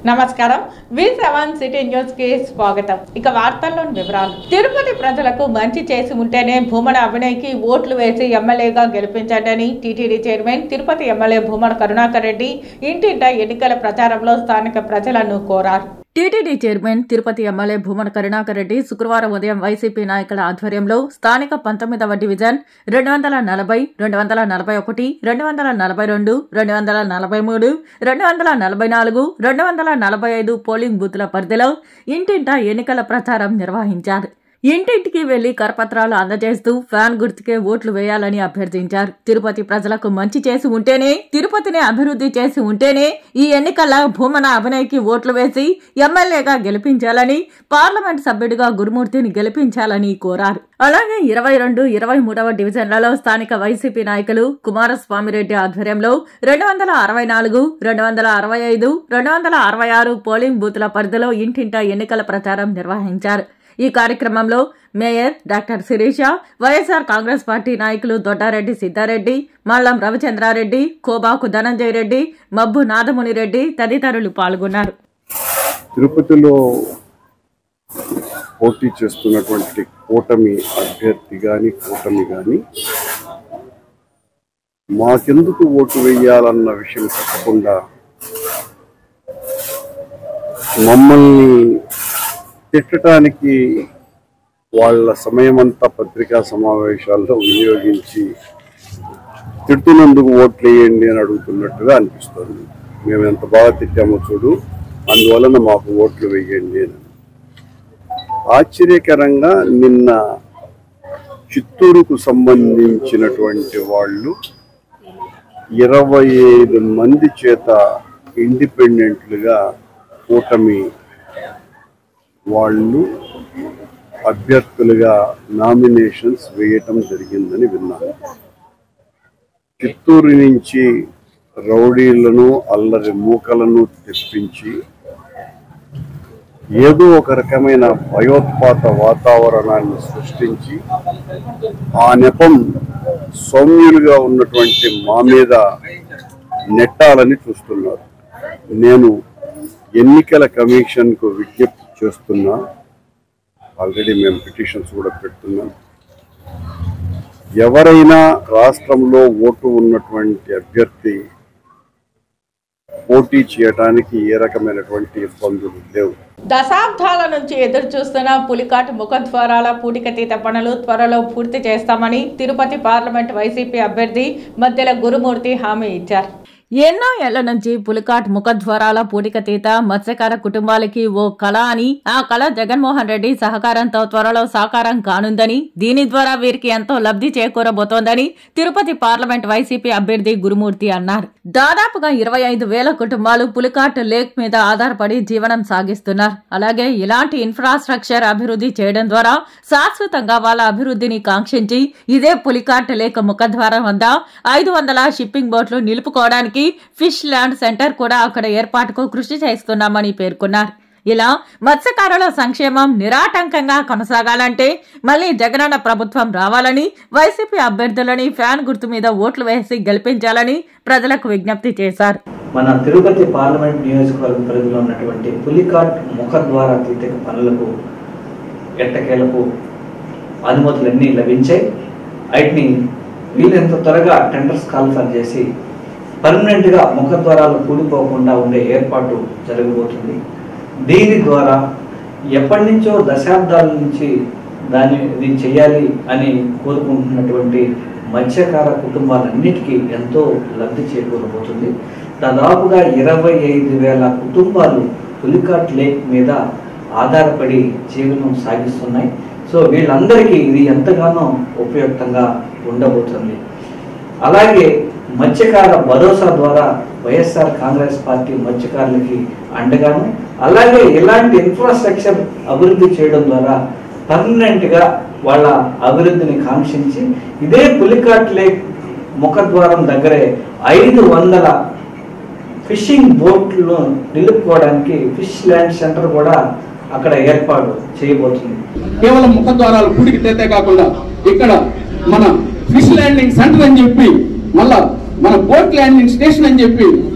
నమస్కారం వి seven city news కి స్వాగతం ఇక వార్తల్లోని వివరాలు తిరుపతి ప్రజలకు మంచి చేసి ఉంటేనే భూమన అభినయ్కి ఓట్లు వేసి ఎమ్మెల్యేగా గెలిపించండి TTD chairman Tirupati MLA Bhumana Karunakar Reddy ఇంటింట ఎన్నికల ప్రచారంలో స్థానిక ప్రజలను కోరారు TTD chairman Tirupati MLA Bhumana Karunakar Reddy శుక్రవారం ఉదయం వైసీపీ నాయకుల ఆధ్వర్యంలో స్థానిక పంతొమ్మిదవ డివిజన్ రెండు వందల నలభై రెండు వందల నలభై ఒకటి రెండు వందల నలభై రెండు రెండు వందల నలభై మూడు రెండు వందల నలభై నాలుగు రెండు వందల నలభై ఐదు పోలింగ్ బూత్ల పరిధిలో ఇంటింట ఎన్నికల ప్రచారం నిర్వహించారు ఇంటింటికి వెళ్లి కరపత్రాలు అందజేస్తూ ఫ్యాన్ గుర్తుకే ఓట్లు వేయాలని అభ్యర్థించారు తిరుపతి ప్రజలకు మంచి చేసి ఉంటేనే తిరుపతిని అభివృద్ధి చేసి ఉంటేనే ఈ ఎన్నికల భూమన అభినయ్కి ఓట్లు వేసి ఎమ్మెల్యేగా గెలిపించాలని పార్లమెంట్ సభ్యుడిగా గురుమూర్తిని గెలిపించాలని కోరారు అలాగే ఇరవై రెండు ఇరవై మూడవ డివిజన్లలో స్థానిక వైసీపీ నాయకులు కుమారస్వామిరెడ్డి ఆధ్వర్యంలో రెండు వందల అరవై నాలుగు రెండు వందల అరవై ఐదు రెండు వందల అరవై ఆరు పోలింగ్ బూత్ల పరిధిలో ఇంటింట ఎన్నికల ప్రచారం నిర్వహించారు ఈ కార్యక్రమంలో mayor doctor Sirisha YSR Congress party నాయకులు దొడ్డారెడ్డి సిద్ధారెడ్డి మల్లం రవిచంద్రారెడ్డి కోబాకు ధనంజయ రెడ్డి మబ్బు నాదముని రెడ్డి తదితరులు పాల్గొన్నారు తిరుపతిలో పోటీ చేస్తున్నటువంటి కూటమి అభ్యర్థి కానీ కూటమి కానీ మాకెందుకు ఓటు వేయాలన్న విషయం చెప్పకుండా మమ్మల్ని తిట్టడానికి వాళ్ళ సమయమంతా పత్రికా సమావేశాల్లో వినియోగించి తిడుతున్నందుకు ఓట్లు వేయండి అని అడుగుతున్నట్టుగా అనిపిస్తుంది మేము ఎంత బాగా తిట్టామో చూడు అందువలన మాకు ఓట్లు వేయండి అని ఆశ్చర్యకరంగా నిన్న చిత్తూరుకు సంబంధించినటువంటి వాళ్ళు ఇరవై ఐదు మంది చేత ఇండిపెండెంట్లుగా కూటమి వాళ్ళు అభ్యర్థులుగా నామినేషన్స్ వేయటం జరిగిందని విన్నాను చిత్తూరు నుంచి రౌడీలను అల్లరి మూకలను తెప్పించి ఏదో ఒక రకమైన భయోత్పాత వాతావరణాన్ని సృష్టించి ఆ నెపం సౌమ్యులుగా ఉన్నటువంటి మా మీద నెట్టాలని చూస్తున్నారు నేను ఎన్నికల కమిషన్కు విజ్ఞప్తి చేస్తున్నా ఆల్రెడీ మేము పిటిషన్స్ కూడా పెడుతున్నాం ఎవరైనా రాష్ట్రంలో ఓటు ఉన్నటువంటి అభ్యర్థి పోటీ చేయడానికి ఏ రకమైనటువంటి ఇబ్బందులు లేవు దశాబ్దాల నుంచి ఎదురు చూస్తున్న పులికాట్ ముఖద్వారాల పూటికతీత పనులు త్వరలో పూర్తి చేస్తామని తిరుపతి పార్లమెంట్ వైసీపీ అభ్యర్థి మధ్యల గురుమూర్తి హామీ ఇచ్చారు ఎన్నో ఏళ్ల నుంచి పులికాట్ ముఖద్వారాల పూటికతీత మత్స్యకార కుటుంబాలకి ఓ కళ అని ఆ కళ జగన్మోహన్ రెడ్డి సహకారంతో త్వరలో సాకారం కానుందని దీని ద్వారా వీరికి ఎంతో లబ్ధి చేకూరబోతోందని తిరుపతి పార్లమెంట్ వైసీపీ అభ్యర్థి గురుమూర్తి అన్నారు దాదాపుగా ఇరవై ఐదు వేల కుటుంబాలు పులికాట్ లేక్ మీద ఆధారపడి జీవనం సాగిస్తున్నారు అలాగే ఇలాంటి ఇన్ఫ్రాస్ట్రక్చర్ అభివృద్ధి చేయడం ద్వారా శాశ్వతంగా వాళ్ళ అభివృద్ధిని కాంక్షించి ఇదే పులికాట్ లేక్ ముఖద్వారం వద్ద ఐదు వందల షిప్పింగ్ బోట్లు నిలుపుకోవడానికి ఫిష్ ల్యాండ్ సెంటర్ కూడా అక్కడ ఏర్పాటుకు కృషి చేస్తున్నామని పేర్కొన్నారు ఇలా మత్స్యకారుల సంక్షేమం నిరాటంకంగా కొనసాగాలంటే మళ్లీ జగనన్న ప్రభుత్వం రావాలని వైసీపీ అభ్యర్థులని ఫ్యాన్ గుర్తు మీద ఓట్లు వేసి గెలిపించాలని ప్రజలకు విజ్ఞప్తి చేశారు మన తిరుపతి పార్లమెంట్ నియోజకవర్గం పరిధిలో ఉన్నటువంటి పులికాట్ ముఖద్వార తీతక పనులకు ఎట్టకేలకు అనుమతులన్నీ లభించాయి వాటిని వీలైనంత త్వరగా టెండర్స్ కాల్ఫర్ చేసి పర్మనెంట్గా ముఖద్వారాలు కూలిపోకుండా ఉండే ఏర్పాటు జరగబోతుంది దీని ద్వారా ఎప్పటి నుంచో దశాబ్దాల నుంచి దాన్ని దీన్ని చేయాలి అని కోరుకుంటున్నటువంటి మత్స్యకార కుటుంబాలన్నిటికీ ఎంతో లబ్ధి చేకూరబోతుంది దాదాపుగా ఇరవై ఐదు వేల కుటుంబాలు పులికాట్ లేక్ మీద ఆధారపడి జీవనం సాగిస్తున్నాయి సో వీళ్ళందరికీ ఇది ఎంతగానో ఉపయుక్తంగా ఉండబోతుంది అలాగే మత్స్యకార భరోసా ద్వారా వైఎస్ఆర్ కాంగ్రెస్ పార్టీ మత్స్యకారులకి అండగాను అలాగే ఇలాంటి ఇన్ఫ్రాస్ట్రక్చర్ అభివృద్ధి చేయడం ద్వారా పర్మనెంట్గా వాళ్ళ అభివృద్ధిని కాంక్షించి ఇదే పులికాట్ లేక్ ముఖద్వారం దగ్గరే ఐదు వందల ఫిషింగ్ బోట్లు నిలుపుకోవడానికి ఫిష్ ల్యాండ్ సెంటర్ కూడా అక్కడ ఏర్పాటు చేయబోతుంది కేవలం ముఖద్వారాలు కూడికి తెతే కాకుండా ఇక్కడ మన ఫిష్ ల్యాండింగ్ సెంటర్ అని చెప్పి మళ్ళా మన బోట్ ల్యాండింగ్ స్టేషన్ అని చెప్పి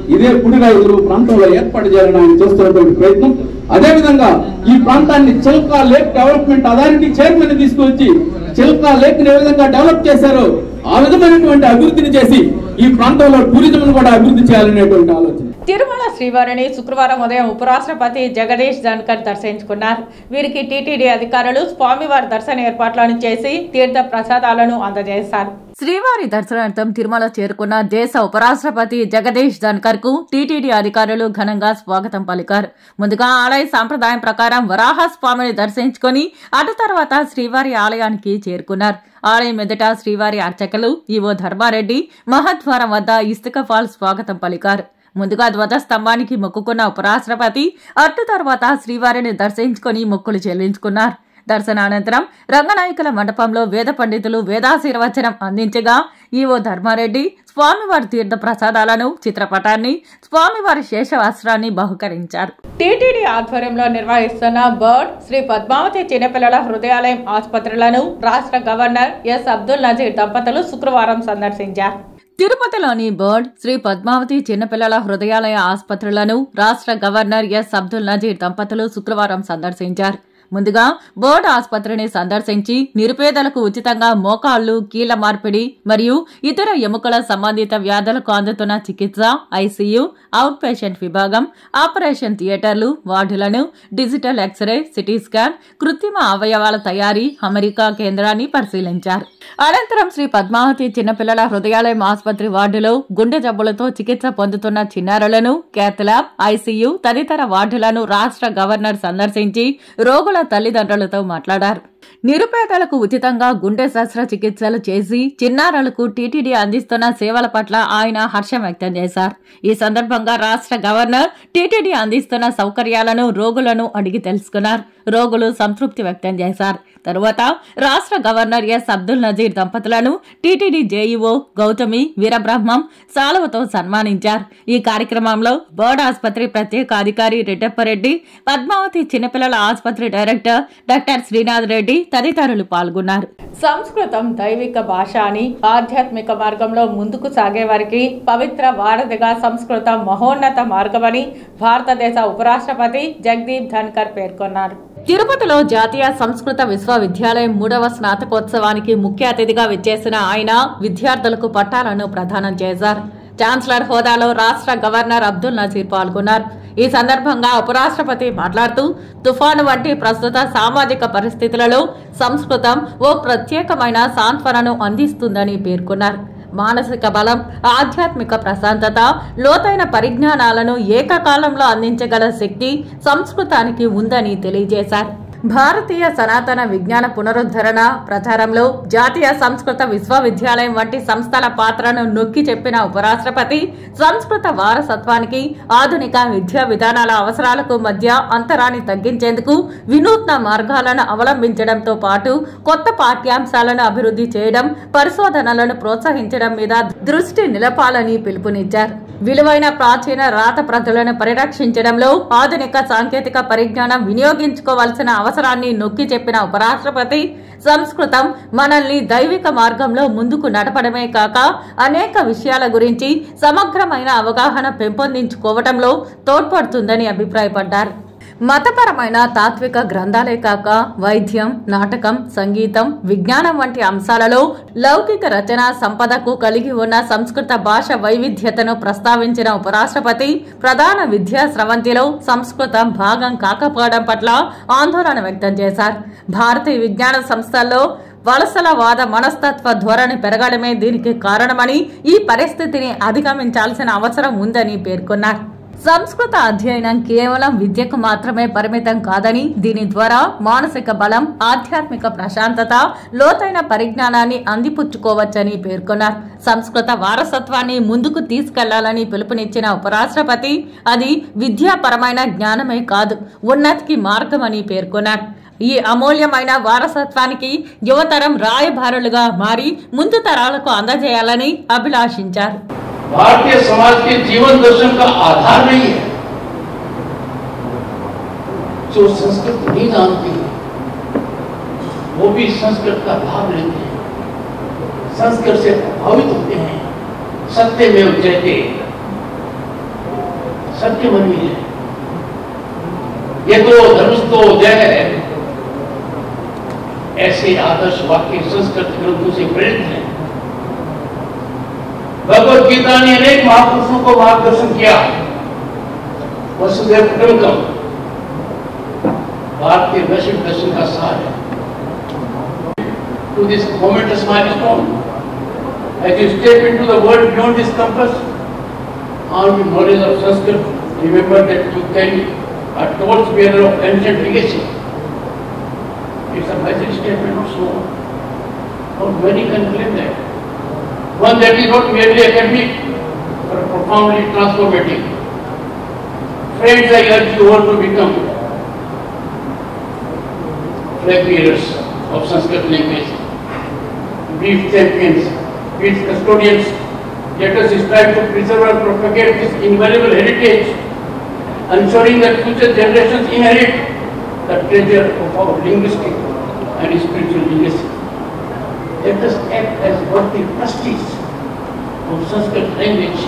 ఇదే పుడి రైతులు ప్రాంతంలో ఏర్పాటు చేయాలని ఆయన చేస్తున్నటువంటి ప్రయత్నం అదేవిధంగా ఈ ప్రాంతాన్ని Chilka lake development authority chairman తీసుకొచ్చి చిల్కా లేక్ ఏ విధంగా డెవలప్ చేశారో ఆ విధమైనటువంటి అభివృద్ధిని చేసి ఈ ప్రాంతంలో టూరిజం కూడా అభివృద్ధి చేయాలనేటువంటి ఆలోచన తిరుమల శ్రీవారిని శుక్రవారం ఉదయం ఉపరాష్ట్రపతి జగదీష్ ధన్కర్ దర్శించుకున్నారు వీరికి టీటీడీ అధికారులు స్వామివారి దర్శన ఏర్పాట్లను చేసి తీర్థ ప్రసాదాలను అందజేశారు శ్రీవారి దర్శనార్థం తిరుమల చేరుకున్న దేశ ఉపరాష్ట్రపతి జగదీష్ ధన్కర్ కు టీటీడీ అధికారులు ఘనంగా స్వాగతం పలికారు ముందుగా ఆలయ సాంప్రదాయం ప్రకారం వరాహ స్వామిని దర్శించుకొని అటు తర్వాత శ్రీవారి ఆలయానికి చేరుకున్నారు ఆలయం ఎదుట శ్రీవారి అర్చకులు ఈవో ధర్మారెడ్డి మహద్వారం వద్ద ఇసుక ఫాల్ స్వాగతం పలికారు ముందుగా ధ్వజస్తంభానికి మొక్కుకున్న ఉపరాష్ట్రపతి అటు తర్వాత శ్రీవారిని దర్శించుకొని మొక్కులు చెల్లించుకున్నారు దర్శనానంతరం రంగనాయకుల మండపంలో వేద పండితులు వేదాశీర్వచనం అందించగా ఈవో ధర్మారెడ్డి స్వామివారి తీర్థ ప్రసాదాలను చిత్రపటాన్ని స్వామివారి శేషవస్త్రాన్ని బహుకరించారు టీటీడీ ఆధ్వర్యంలో నిర్వహిస్తున్న బర్డ్ శ్రీ పద్మావతి చిన్నపిల్లల హృదయాలయం ఆసుపత్రులను రాష్ట్ర గవర్నర్ ఎస్ అబ్దుల్ నజీర్ దంపతులు శుక్రవారం సందర్శించారు తిరుపతిలోని బర్డ్ శ్రీ పద్మావతి చిన్నపిల్లల హృదయాలయ ఆసుపత్రులను రాష్ట్ర గవర్నర్ ఎస్ అబ్దుల్ నజీర్ దంపతులు శుక్రవారం సందర్శించారు ముందుగా బోర్డు ఆసుపత్రిని సందర్శించి నిరుపేదలకు ఉచితంగా మోకాళ్లు కీళ్ల మార్పిడి మరియు ఇతర ఎముకల సంబంధిత వ్యాధులకు అందుతున్న చికిత్స ఐసీయూ అవుట్ పేషెంట్ విభాగం ఆపరేషన్ థియేటర్లు వార్డులను డిజిటల్ ఎక్స్రే సిటీ స్కాన్ కృత్రిమ అవయవాల తయారీ అమెరికా కేంద్రాన్ని పరిశీలించారు అనంతరం శ్రీ పద్మావతి చిన్నపిల్లల హృదయాలయం ఆసుపత్రి వార్డులో గుండె జబ్బులతో చికిత్స పొందుతున్న చిన్నారులను క్యాత్ ల్యాబ్ ఐసీయూ తదితర వార్డులను రాష్ట్ర గవర్నర్ సందర్శించి రోగుల తల్లిదండ్రులతో మాట్లాడారు నిరుపేదలకు ఉచితంగా గుండె శస్త్రచికిత్సలు చేసి చిన్నారులకు టీటీడీ అందిస్తున్న సేవల పట్ల ఆయన హర్షం వ్యక్తం చేశారు ఈ సందర్భంగా రాష్ట్ర గవర్నర్ టీటీడీ అందిస్తున్న సౌకర్యాలను రోగులను అడిగి తెలుసుకున్నారు రోగులు సంతృప్తి వ్యక్తం చేశారు తరువాత రాష్ట్ర గవర్నర్ ఎస్ అబ్దుల్ నజీర్ దంపతులను టీటీడీ జేఈఓ గౌతమి వీరబ్రహ్మం సాలువతో సన్మానించారు ఈ కార్యక్రమంలో బర్డ్ ఆసుపత్రి ప్రత్యేక అధికారి రెడ్డప్పరెడ్డి పద్మావతి చిన్నపిల్లల ఆసుపత్రి డైరెక్టర్ డాక్టర్ శ్రీనాథ్ రెడ్డి తదితరులు పాల్గొన్నారు సంస్కృతం దైవిక భాష అని ఆధ్యాత్మిక మార్గంలో ముందుకు సాగే వారికి పవిత్ర వారధిగా సంస్కృతం మహోన్నత మార్గమని భారతదేశ ఉపరాష్ట్రపతి జగదీప్ ధన్కర్ పేర్కొన్నారు తిరుపతిలో జాతీయ సంస్కృత విశ్వవిద్యాలయం మూడవ స్నాతకోత్సవానికి ముఖ్య అతిథిగా విచ్చేసిన ఆయన విద్యార్థులకు పట్టాలను ప్రదానం చేశారు ఛాన్సలర్ హోదాలో రాష్ట్ర గవర్నర్ అబ్దుల్ నజీర్ పాల్గొన్నారు ఈ సందర్భంగా ఉపరాష్ట్రపతి మాట్లాడుతూ తుఫాను వంటి ప్రస్తుత సామాజిక పరిస్థితులలో సంస్కృతం ఓ ప్రత్యేకమైన సాంత్వనను అందిస్తుందని పేర్కొన్నారు మానసిక బలం ఆధ్యాత్మిక ప్రశాంతత లోతైన పరిజ్ఞానాలను ఏకకాలంలో అందించగల శక్తి సంస్కృతానికి ఉందని తెలియజేశారు భారతీయ సనాతన విజ్ఞాన పునరుద్ధరణ ప్రచారంలో జాతీయ సంస్కృత విశ్వవిద్యాలయం వంటి సంస్థల పాత్రను నొక్కి చెప్పిన ఉపరాష్ట్రపతి సంస్కృత వారసత్వానికి ఆధునిక విద్యా విధానాల అవసరాలకు మధ్య అంతరాన్ని తగ్గించేందుకు వినూత్న మార్గాలను అవలంబించడంతో పాటు కొత్త పాఠ్యాంశాలను అభివృద్ధి చేయడం పరిశోధనలను ప్రోత్సహించడం మీద దృష్టి నిలపాలని పిలుపునిచ్చారు విలువైన ప్రాచీన రాత ప్రతులను పరిరక్షించడంలో ఆధునిక సాంకేతిక పరిజ్ఞానం వినియోగించుకోవాల్సిన అవసరాన్ని నొక్కి చెప్పిన ఉపరాష్ట్రపతి సంస్కృతం మనల్ని దైవిక మార్గంలో ముందుకు నడపడమే కాక అనేక విషయాల గురించి సమగ్రమైన అవగాహన పెంపొందించుకోవటంలో తోడ్పడుతుందని అభిప్రాయపడ్డారు మతపరమైన తాత్విక గ్రంథాలే కాక వైద్యం నాటకం సంగీతం విజ్ఞానం వంటి అంశాలలో లౌకిక రచన సంపదకు కలిగి ఉన్న సంస్కృత భాష వైవిధ్యతను ప్రస్తావించిన ఉపరాష్ట్రపతి ప్రధాన విద్యా స్రవంతిలో సంస్కృతం భాగం కాకపోవడం పట్ల ఆందోళన వ్యక్తం చేశారు భారతీయ విజ్ఞాన సంస్థల్లో వలసల వాద మనస్తత్వ ధోరణి పెరగడమే దీనికి కారణమని ఈ పరిస్థితిని అధిగమించాల్సిన అవసరం ఉందని పేర్కొన్నారు సంస్కృత అధ్యయనం కేవలం విద్యకు మాత్రమే పరిమితం కాదని దీని ద్వారా మానసిక బలం ఆధ్యాత్మిక ప్రశాంతత లోతైన పరిజ్ఞానాన్ని అందిపుచ్చుకోవచ్చని పేర్కొన్నారు సంస్కృత వారసత్వాన్ని ముందుకు తీసుకెళ్లాలని పిలుపునిచ్చిన ఉపరాష్ట్రపతి అది విద్యాపరమైన జ్ఞానమే కాదు ఉన్నతికి మార్గమని పేర్కొన్నారు ఈ అమూల్యమైన వారసత్వానికి యువతరం రాయబారులుగా మారి ముందు తరాలకు అందజేయాలని అభిలాషించారు भारतीय समाज के जीवन दर्शन का आधार नहीं है जो संस्कृत नहीं जानती है वो भी संस्कृत का भाव लेते हैं संस्कृत से प्रभावित होते हैं सत्य में जयते सत्य बनी है ये तो धनुष तो जय है ऐसे आदर्श वाक्य संस्कृत ग्रंथों से प्रेरित हैं भगवत गीता ने अनेक महापुरुषों को मार्गदर्शन किया वसुदेव कुटुंबकम भारतीय वैश्विक दर्शन का सार है to this momentous milestone. As you step into the world beyond this compass, armed with knowledge of Sanskrit, remember that you carry a torchbearer of ancient legacy. It's a magic statement of so. Not many can claim that. One that is not merely academic, but profoundly transformative. Friends, I urge you all to become flag bearers of Sanskrit language be it champions, be it custodians. Let us strive to preserve and propagate this invaluable heritage, ensuring that future generations inherit the treasure of our linguistic and spiritual legacy. Let us act as worthy trustees of Sanskrit language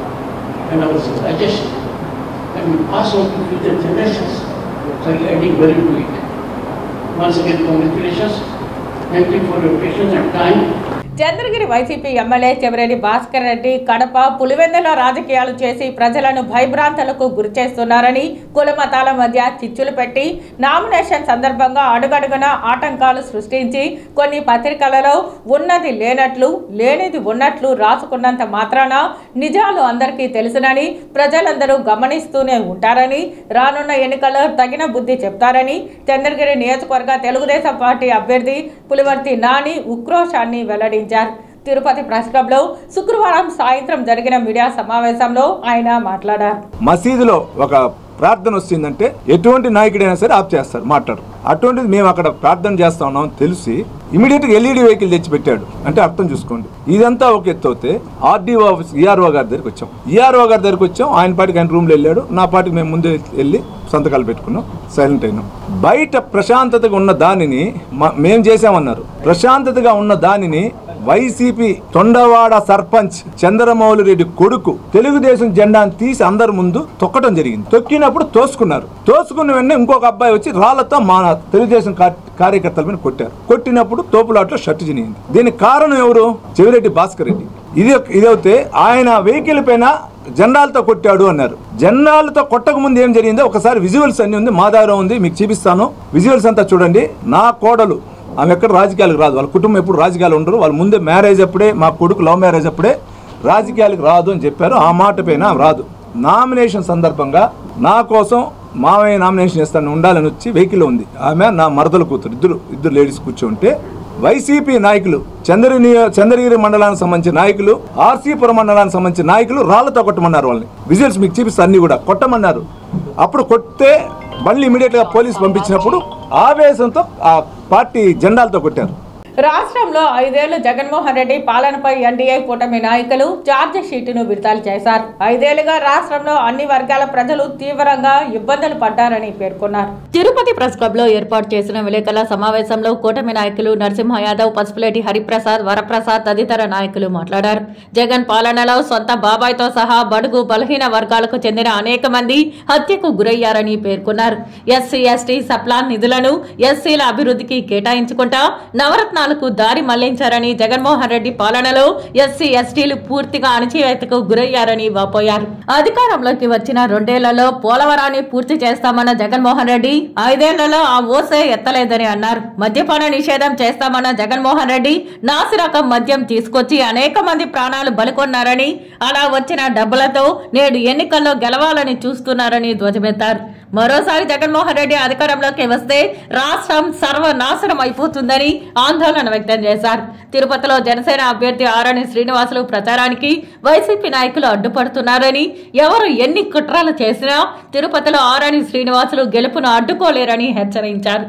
and our civilization, and we pass on to future generations by adding value to it. Once again, congratulations. Thank you for your patience and time. Chandragiri YCP MLA Chevireddy Bhaskar Reddy Kadapa Pulivendula రాజకీయాలు చేసి ప్రజలను భయభ్రాంతులకు గురి చేస్తున్నారని కుల మతాల మధ్య చిచ్చులు పెట్టి నామినేషన్ సందర్భంగా అడుగడుగున ఆటంకాలు సృష్టించి కొన్ని పత్రికలలో ఉన్నది లేనట్లు లేనిది ఉన్నట్లు రాసుకున్నంత మాత్రాన నిజాలు అందరికీ తెలుసునని ప్రజలందరూ గమనిస్తూనే ఉంటారని రానున్న ఎన్నికల్లో తగిన బుద్ధి చెప్తారని చంద్రగిరి నియోజకవర్గ తెలుగుదేశం పార్టీ అభ్యర్థి పులివర్తి నాని ఉక్రోషాన్ని వెల్లడించారు తిరుపతి ప్రెస్ క్లబ్లో శుక్రవారం సాయంత్రం జరిగిన మీడియా సమావేశంలో ఆయన మాట్లాడారు మసీదులో ఒక ప్రార్థన వస్తుందంటే ఎటువంటి నాయకుడైనా సరే ఆఫ్ చేస్తారు మాట్లాడు అటువంటిది మేము అక్కడ ప్రార్థన చేస్తా ఉన్నాం అని తెలిసి ఇమీడియట్ గా ఎల్ఈడి వెహికల్ తెచ్చి పెట్టాడు అంటే అర్థం చూసుకోండి ఇదంతా ఒక ఎత్తు అవుతే ఆర్డీఓ ఆఫీస్ ఈఆర్ఓ గారి దగ్గరికి వచ్చాం ఈఆర్ఓ గారి దగ్గరికి వచ్చాం ఆయన పాటికి ఆయన రూమ్లో వెళ్ళాడు నా పాటికి మేము ముందే వెళ్ళి సంతకాలు పెట్టుకున్నాం సైలెంట్ అయినాం బయట ప్రశాంతతగా ఉన్న దానిని మ- మేం చేసామన్నారు ప్రశాంతతగా ఉన్న దానిని వైసీపీ తొండవాడ సర్పంచ్ చంద్రమౌళి రెడ్డి కొడుకు తెలుగుదేశం జెండాను తీసి అందరి ముందు తొక్కటం జరిగింది తొక్కినప్పుడు తోసుకున్నారు తోసుకున్న వెంటనే ఇంకొక అబ్బాయి వచ్చి రాళ్లతో మా తెలుగుదేశం కా- కార్యకర్తల మీద కొట్టారు కొట్టినప్పుడు తోపులాట్లో షర్ట్ చినిగింది దీనికి కారణం ఎవరు చెవిరెడ్డి భాస్కర్ రెడ్డి ఇది ఇదైతే ఆయన వెహికల్ పైన జెండాలతో కొట్టాడు అన్నారు జెండాలతో కొట్టక ముందు ఏం జరిగిందో ఒకసారి విజువల్స్ అన్ని ఉంది మా దగ్గర ఉంది మీకు చూపిస్తాను విజువల్స్ అంతా చూడండి నా కోడలు ఆమె ఎక్కడ రాజకీయాలకు రాదు వాళ్ళ కుటుంబం ఎప్పుడు రాజకీయాలు ఉండరు వాళ్ళు ముందే మ్యారేజ్ అప్పుడే మా కొడుకు లవ్ మ్యారేజ్ అప్పుడే రాజకీయాలకు రాదు అని చెప్పారు ఆ మాట పైన ఆమె రాదు నామినేషన్ సందర్భంగా నా కోసం మావయ్య నామినేషన్ చేస్తాను ఉండాలని వచ్చి వెహికల్ ఉంది ఆమె నా మరదల కూతురు ఇద్దరు ఇద్దరు లేడీస్ కూర్చుంటే వైసీపీ నాయకులు చంద్రగిరి చంద్రగిరి మండలానికి సంబంధించిన నాయకులు ఆర్సీపురం మండలానికి సంబంధించిన నాయకులు రాళ్లతో కొట్టమన్నారు వాళ్ళని విజువల్స్ మీకు చూపిస్తారు అన్ని కూడా కొట్టమన్నారు అప్పుడు కొట్టే మళ్ళీ ఇమీడియట్ గా పోలీసు పంపించినప్పుడు ఆవేశంతో ఆ పార్టీ జెండాలతో కొట్టారు రాష్ట్రంలో ఐదేళ్లు జగన్మోహన్ రెడ్డి పాలనపై ఎన్డీఏ కూటమి నాయకులు ఛార్జ్ షీటును విడుదల చేశారు ఐదేళ్లుగా రాష్ట్రంలో అన్ని వర్గాల ప్రజలు తీవ్రంగా ఇబ్బందులు పడ్డారని పేర్కొన్నారు తిరుపతి ప్రెస్ క్లబ్ లో ఏర్పాటు చేసిన విలేకరుల సమావేశంలో కూటమి నాయకులు నరసింహ యాదవ్ పసుపులేటి హరిప్రసాద్ వరప్రసాద్ తదితర నాయకులు మాట్లాడారు జగన్ పాలనలో సొంత బాబాయ్తో సహా బడుగు బలహీన వర్గాలకు చెందిన అనేక మంది హత్యకు గురయ్యారని పేర్కొన్నారు ఎస్సీ ఎస్టీ సప్లాన్ నిధులను ఎస్సీల అభివృద్ధికి కేటాయించుకుంటా నవరత్నాలకు దారి మళ్లించారని జగన్మోహన్ రెడ్డి పాలనలో ఎస్సీ ఎస్టీలు పూర్తిగా అణచివేతకు గురయ్యారని వాపోయారు అధికారంలోకి వచ్చిన రెండేళ్లలో పోలవరాన్ని పూర్తి చేస్తామన్న జగన్మోహన్ రెడ్డి ఐదేళ్లలో ఆ ఓసే ఎత్తలేదని అన్నారు మద్యపాన నిషేధం చేస్తామన్న జగన్మోహన్ రెడ్డి నాసిరకం మద్యం తీసుకొచ్చి అనేక మంది ప్రాణాలు బలికొన్నారని అలా వచ్చిన డబ్బులతో నేడు ఎన్నికల్లో గెలవాలని చూస్తున్నారని ధ్వజమెత్తారు మరోసారి జగన్మోహన్ రెడ్డి అధికారంలోకి వస్తే రాష్ట్రం సర్వనాశనం అయిపోతుందని ఆందోళన వ్యక్తం చేశారు తిరుపతిలో జనసేన అభ్యర్థి ఆరణి శ్రీనివాసులు ప్రచారానికి వైసీపీ నాయకులు అడ్డుపడుతున్నారని ఎవరు ఎన్ని కుట్రలు చేసినా తిరుపతిలో ఆరణి శ్రీనివాసులు గెలుపును అడ్డుకోలేరని హెచ్చరించారు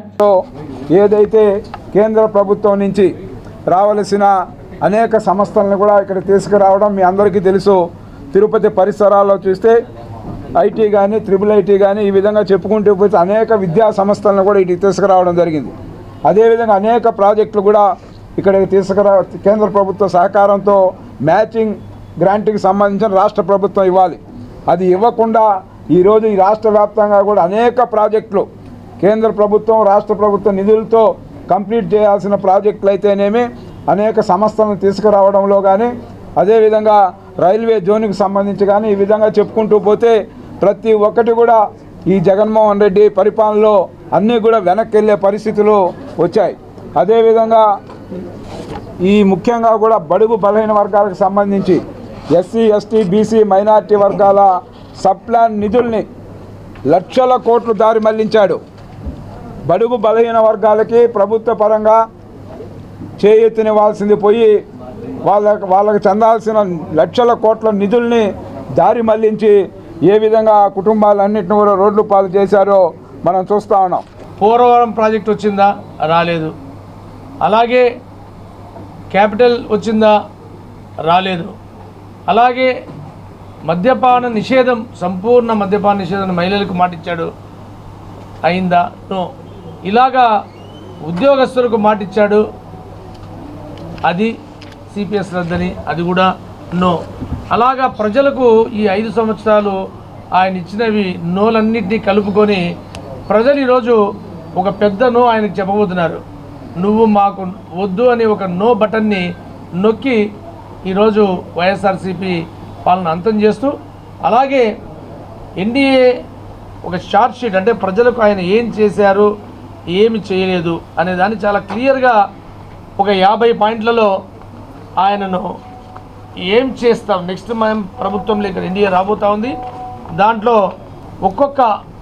ఏదైతే కేంద్ర ప్రభుత్వం నుంచి రావలసిన అనేక సంస్థలను కూడా ఇక్కడ తీసుకురావడం మీ అందరికీ తెలుసు తిరుపతి పరిసరాల్లో చూస్తే ఐటీ కానీ త్రిబుల్ ఐటీ కానీ ఈ విధంగా చెప్పుకుంటూ పోతే అనేక విద్యా సంస్థలను కూడా ఇటు తీసుకురావడం జరిగింది అదేవిధంగా అనేక ప్రాజెక్టులు కూడా ఇక్కడికి తీసుకురా కేంద్ర ప్రభుత్వ సహకారంతో మ్యాచింగ్ గ్రాంట్కి సంబంధించిన రాష్ట్ర ప్రభుత్వం ఇవ్వాలి అది ఇవ్వకుండా ఈరోజు ఈ రాష్ట్ర వ్యాప్తంగా కూడా అనేక ప్రాజెక్టులు కేంద్ర ప్రభుత్వం రాష్ట్ర ప్రభుత్వ నిధులతో కంప్లీట్ చేయాల్సిన ప్రాజెక్టులు అయితేనేమి అనేక సంస్థలను తీసుకురావడంలో కానీ అదేవిధంగా రైల్వే జోన్కి సంబంధించి కానీ ఈ విధంగా చెప్పుకుంటూ పోతే ప్రతి ఒక్కటి కూడా ఈ జగన్మోహన్ రెడ్డి పరిపాలనలో అన్నీ కూడా వెనక్కి వెళ్ళే పరిస్థితులు వచ్చాయి అదేవిధంగా ఈ ముఖ్యంగా కూడా బడుగు బలహీన వర్గాలకు సంబంధించి ఎస్సీ ఎస్టీ బీసీ మైనార్టీ వర్గాల సబ్ ప్లాన్ నిధుల్ని లక్షల కోట్లు దారి మళ్లించాడు బడుగు బలహీన వర్గాలకి ప్రభుత్వ పరంగా చేయెత్తినివ్వాల్సింది పోయి వాళ్ళకి వాళ్ళకి చెందాల్సిన లక్షల కోట్ల నిధుల్ని దారి మళ్లించి ఏ విధంగా ఆ కుటుంబాలన్నింటిని కూడా రోడ్లు పాలు చేశారో మనం చూస్తూ ఉన్నాం పోలవరం ప్రాజెక్ట్ వచ్చిందా రాలేదు అలాగే క్యాపిటల్ వచ్చిందా రాలేదు అలాగే మద్యపాన నిషేధం సంపూర్ణ మద్యపాన నిషేధం మహిళలకు మాటిచ్చాడు అయిందా నో ఇలాగా ఉద్యోగస్తులకు మాటిచ్చాడు అది సిపిఎస్ రద్దని అది కూడా నో అలాగా ప్రజలకు ఈ ఐదు సంవత్సరాలు ఆయన ఇచ్చినవి నోలన్నింటినీ కలుపుకొని ప్రజలు ఈరోజు ఒక పెద్ద నో ఆయనకు చెప్పబోతున్నారు నువ్వు మాకు వద్దు అని ఒక నో బటన్ని నొక్కి ఈరోజు వైఎస్ఆర్సీపీ పాలన అంతం చేస్తూ అలాగే ఎన్డీఏ ఒక షార్ట్ షీట్ అంటే ప్రజలకు ఆయన ఏం చేశారు ఏమి చేయలేదు అనే దాన్ని చాలా క్లియర్గా ఒక యాభై పాయింట్లలో ఆయనను ఏం చేస్తాం నెక్స్ట్ మనం ప్రభుత్వంలో ఇక్కడ ఎన్డీఏ రాబోతా ఉంది దాంట్లో ఒక్కొక్క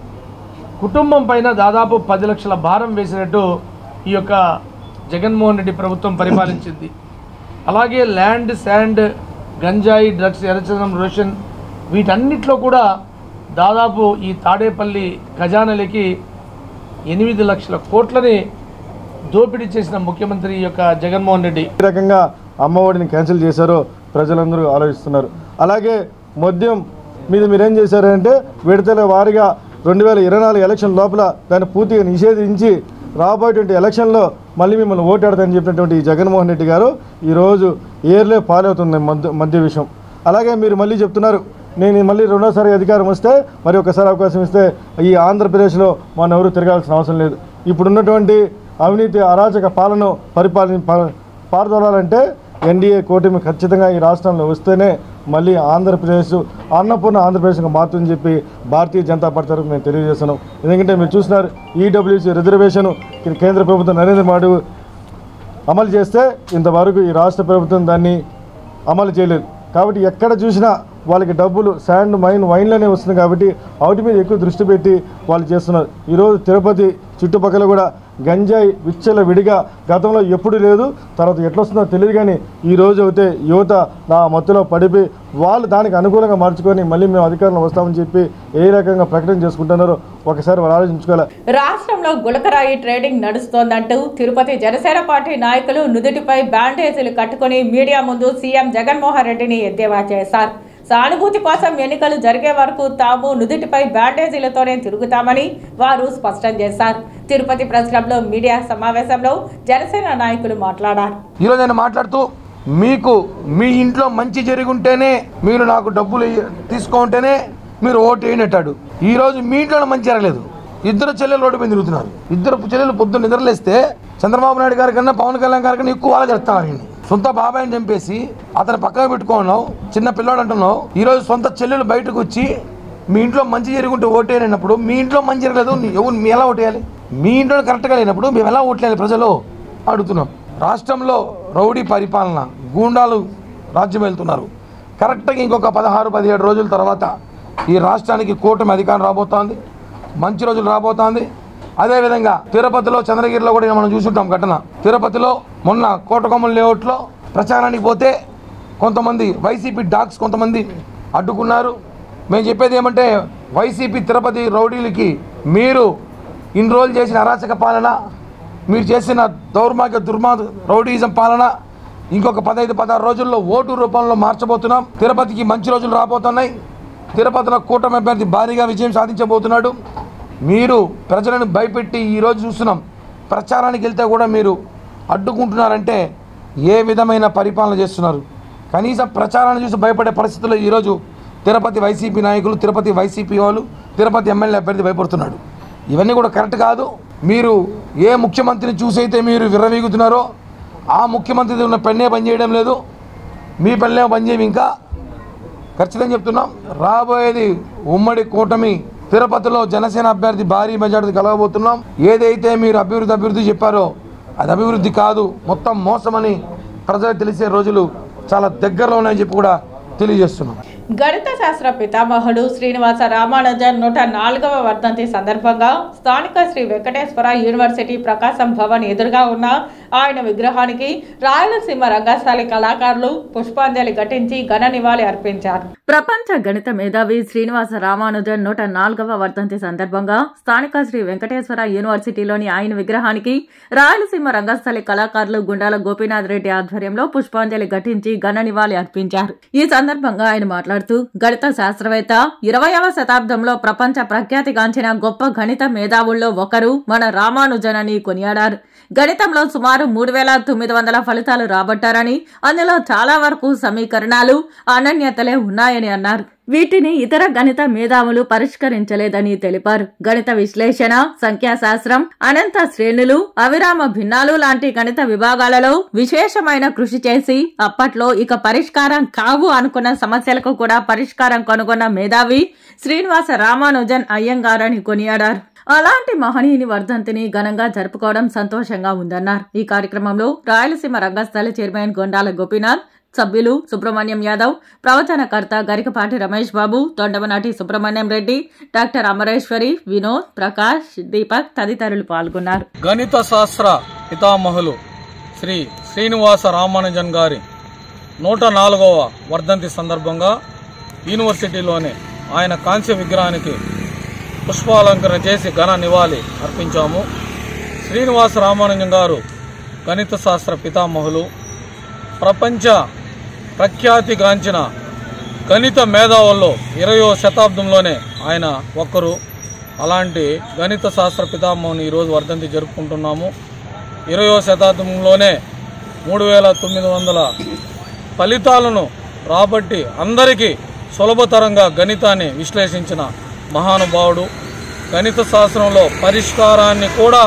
కుటుంబం పైన దాదాపు పది లక్షల భారం వేసినట్టు ఈ యొక్క జగన్మోహన్ రెడ్డి ప్రభుత్వం పరిపాలించింది అలాగే ల్యాండ్ శాండ్ గంజాయి డ్రగ్స్ ఎర్రచందనం రోషన్ వీటన్నిటిలో కూడా దాదాపు ఈ తాడేపల్లి ఖజానాలకి ఎనిమిది లక్షల కోట్లని దోపిడీ చేసిన ముఖ్యమంత్రి ఈ యొక్క జగన్మోహన్ రెడ్డి ఏ రకంగా అమ్మఒడిని క్యాన్సిల్ చేశారో ప్రజలందరూ ఆలోచిస్తున్నారు అలాగే మద్యం మీద మీరేం చేశారంటే విడతల వారీగా రెండు వేల ఇరవై నాలుగు ఎలక్షన్ లోపల దాన్ని పూర్తిగా నిషేధించి రాబోయేటువంటి ఎలక్షన్లో మళ్ళీ మిమ్మల్ని ఓటాడదని చెప్పినటువంటి ఈ జగన్మోహన్ రెడ్డి గారు ఈరోజు ఏర్లే పాలవుతుంది మద్య మద్య విషయం అలాగే మీరు మళ్ళీ చెప్తున్నారు నేను మళ్ళీ రెండోసారి అధికారం వస్తే మరి ఒకసారి అవకాశం ఇస్తే ఈ ఆంధ్రప్రదేశ్లో మనం ఎవరు తిరగాల్సిన అవసరం లేదు ఇప్పుడున్నటువంటి అవినీతి అరాచక పాలన పరిపాలన పా- పారదోలాలంటే ఎన్డీఏ కూటమి ఖచ్చితంగా ఈ రాష్ట్రంలో వస్తేనే మళ్ళీ ఆంధ్రప్రదేశ్ అన్నపూర్ణ ఆంధ్రప్రదేశ్గా మారుతుందని చెప్పి భారతీయ జనతా పార్టీ తరఫున మేము తెలియజేస్తున్నాం ఎందుకంటే మీరు చూసినారు ఈడబ్ల్యూసీ రిజర్వేషన్ కేంద్ర ప్రభుత్వం నరేంద్ర మోడీ అమలు చేస్తే ఇంతవరకు ఈ రాష్ట్ర ప్రభుత్వం దాన్ని అమలు చేయలేదు కాబట్టి ఎక్కడ చూసినా వాళ్ళకి డబ్బులు శాండ్ మైన్ వైన్లోనే వస్తుంది కాబట్టి వాటి మీద ఎక్కువ దృష్టి పెట్టి వాళ్ళు చేస్తున్నారు ఈరోజు తిరుపతి చుట్టుపక్కల కూడా గంజాయి విచ్చల విడిగా గతంలో ఎప్పుడు లేదు తర్వాత ఎట్లా వస్తుందో తెలియదు కానీ ఈ రోజు అయితే యువత నా మత్తులో పడిపోయి వాళ్ళు దానికి అనుకూలంగా మార్చుకొని మళ్ళీ మేము అధికారంలో వస్తామని చెప్పి ఏ రకంగా ప్రకటన చేసుకుంటున్నారో ఒకసారి వాళ్ళు ఆలోచించుకోవాలి రాష్ట్రంలో గులకరాయి ట్రేడింగ్ నడుస్తోందంటూ తిరుపతి జనసేన పార్టీ నాయకులు నుదుటిపై బ్యాండేజీలు కట్టుకుని మీడియా ముందు సీఎం జగన్మోహన్ రెడ్డిని ఎద్దేవా చేశారు సానుభూతి కోసం ఎన్నికలు జరిగే వరకు తాము నుదుటిపై బ్యాండేజీలతోనే తిరుగుతామని వారు స్పష్టం చేశారు తిరుపతి ప్రెస్ క్లబ్లో మీడియా సమావేశంలో జనసేన నాయకులు మాట్లాడారు ఈరోజు ఆయన మాట్లాడుతూ మీకు మీ ఇంట్లో మంచి జరిగి ఉంటేనే మీరు నాకు డబ్బులు ఇయ్య- తీసుకుంటేనే మీరు ఓటు వేయనట్టాడు ఈరోజు మీ ఇంట్లో మంచి జరగలేదు ఇద్దరు చెల్లెలు రోడ్డు మీద తిరుగుతున్నారు ఇద్దరు చెల్లెలు పొద్దున్న నిద్రలేస్తే చంద్రబాబు నాయుడు గారి కన్నా పవన్ కళ్యాణ్ గారి కన్నా ఎక్కువ వాళ్ళు చేస్తున్నారు ఈయన్ని. సొంత బాబాయిని చంపేసి అతను పక్కన పెట్టుకున్నావు చిన్న పిల్లాడు అంటున్నావు ఈరోజు సొంత చెల్లెలు బయటకు వచ్చి మీ ఇంట్లో మంచి జరుగుంటే ఓటేయనప్పుడు మీ ఇంట్లో మంచి జరగలేదు నీ- ఎవరు మీ ఎలా ఓటేయాలి మీ ఇంట్లో కరెక్ట్గా లేనప్పుడు మేము ఎలా ఓట్లేయాలి ప్రజలు అడుగుతున్నాం రాష్ట్రంలో రౌడీ పరిపాలన గూండాలు రాజ్యం వెళ్తున్నారు కరెక్ట్గా ఇంకొక పదహారు పదిహేడు రోజుల తర్వాత ఈ రాష్ట్రానికి కూటమి అధికారం రాబోతోంది మంచి రోజులు రాబోతోంది అదేవిధంగా తిరుపతిలో చంద్రగిరిలో కూడా మనం చూసుంటాం ఘటన తిరుపతిలో మొన్న కోటకొమ్మల లేఅవుట్లో ప్రచారానికి పోతే కొంతమంది వైసీపీ డాగ్స్ కొంతమంది అడ్డుకున్నారు మేము చెప్పేది ఏమంటే వైసీపీ తిరుపతి రౌడీలకి మీరు ఇన్ని రోజులు చేసిన అరాచక పాలన మీరు చేసిన దౌర్భాగ్య దుర్మార్గ రౌడీజం పాలన ఇంకొక పదహైదు పదహారు రోజుల్లో ఓటు రూపంలో మార్చబోతున్నాం తిరుపతికి మంచి రోజులు రాబోతున్నాయి తిరుపతిలో కూటమి అభ్యర్థి భారీగా విజయం సాధించబోతున్నాడు మీరు ప్రజలను భయపెట్టి ఈరోజు చూస్తున్నాం ప్రచారానికి వెళ్తే కూడా మీరు అడ్డుకుంటున్నారంటే ఏ విధమైన పరిపాలన చేస్తున్నారు కనీసం ప్రచారాన్ని చూసి భయపడే పరిస్థితుల్లో ఈరోజు తిరుపతి వైసీపీ నాయకులు తిరుపతి వైసీపీ వాళ్ళు తిరుపతి ఎమ్మెల్యే అభ్యర్థి భయపడుతున్నాడు ఇవన్నీ కూడా కరెక్ట్ కాదు మీరు ఏ ముఖ్యమంత్రిని చూసైతే మీరు విర్రవీగుతున్నారో ఆ ముఖ్యమంత్రి ఉన్న పెన్నే పనిచేయడం లేదు మీ పెళ్ళే పనిచేయము ఇంకా ఖచ్చితంగా చెప్తున్నాం రాబోయేది ఉమ్మడి కూటమి తిరుపతిలో జనసేన అభ్యర్థి భారీ మెజార్టీ కలగబోతున్నాం ఏదైతే మీరు అభివృద్ధి అభివృద్ధి చెప్పారో అది అభివృద్ధి కాదు మొత్తం మోసమని ప్రజలకు తెలిసే రోజులు చాలా దగ్గరలో ఉన్నాయని చెప్పి కూడా తెలియజేస్తున్నాం గణిత శాస్త్ర పితామహుడు శ్రీనివాస రామానుజన్ నూట నాలుగవ వర్ధంతి సందర్భంగా స్థానిక శ్రీ వెంకటేశ్వర యూనివర్సిటీ ప్రకాశం భవన్ ఎదురుగా ఉన్న ఆయన విగ్రహానికి రాయలసీమ రంగస్థలి కళాకారులు పుష్పాంజలి ఘటించి ఘన నివాళి అర్పించారు ప్రపంచ గణిత మేధావి శ్రీనివాస రామానుజన్ నూట నాలుగవ వర్ధంతి సందర్భంగా స్థానిక శ్రీ వెంకటేశ్వర యూనివర్సిటీలోని ఆయన విగ్రహానికి రాయలసీమ రంగస్థలి కళాకారులు గుండాల గోపీనాథ్ రెడ్డి ఆధ్వర్యంలో పుష్పాంజలి ఘటించి ఘన నివాళి అర్పించారు ఈ సందర్భంగా ఆయన మాట్లాడుతూ గణిత శాస్త్రవేత్త ఇరవయవ శతాబ్దంలో ప్రపంచ ప్రఖ్యాతిగాంచిన గొప్ప గణిత మేధావుల్లో ఒకరు మన రామానుజన్ అని కొనియాడారు గణితంలో సుమారు మూడు వేల తొమ్మిది వందల ఫలితాలు రాబట్టారని అందులో చాలా వరకు సమీకరణాలు అనన్యతలే ఉన్నాయని అన్నారు వీటిని ఇతర గణిత మేధావులు పరిష్కరించలేదని తెలిపారు గణిత విశ్లేషణ సంఖ్యాశాస్త్రం అనంత శ్రేణులు అవిరామ భిన్నాలు లాంటి గణిత విభాగాలలో విశేషమైన కృషి చేసి అప్పట్లో ఇక పరిష్కారం కావు అనుకున్న సమస్యలకు కూడా పరిష్కారం కనుగొన్న మేధావి శ్రీనివాస రామానుజన్ అయ్యంగారని కొనియాడారు అలాంటి మహనీయుని వర్ధంతిని ఘనంగా జరుపుకోవడం సంతోషంగా ఉందన్నారు ఈ కార్యక్రమంలో రాయలసీమ రంగస్థల చైర్మన్ గొండాల గోపీనాథ్ సభ్యులు సుబ్రహ్మణ్యం యాదవ్ ప్రవచనకర్త గరికపాటి రమేష్ బాబు తొండమనాటి సుబ్రహ్మణ్యం రెడ్డి డాక్టర్ అమరేశ్వరి వినోద్ ప్రకాష్ దీపక్ తదితరులు పాల్గొన్నారు గణిత శాస్త్ర పితామహులు శ్రీ శ్రీనివాస రామానుజన్ గారి నూట నాలుగవ వర్ధంతి సందర్భంగా యూనివర్సిటీలోని ఆయన కాంస్య విగ్రహానికి పుష్పాలంకరణ చేసి ఘన నివాళి అర్పించాము శ్రీనివాస రామానుజన్ గారు గణిత శాస్త్ర పితామహులు ప్రపంచ ప్రఖ్యాతిగాంచిన గణిత మేధావుల్లో ఇరవయో శతాబ్దంలోనే ఆయన ఒక్కరు అలాంటి గణిత శాస్త్ర పితామహుని ఈరోజు వర్ధంతి జరుపుకుంటున్నాము ఇరవయో శతాబ్దంలోనే మూడు వేల తొమ్మిది వందల ఫలితాలను రాబట్టి అందరికీ సులభతరంగా గణితాన్ని విశ్లేషించిన మహానుభావుడు గణిత శాస్త్రంలో పరిష్కారాన్ని కూడా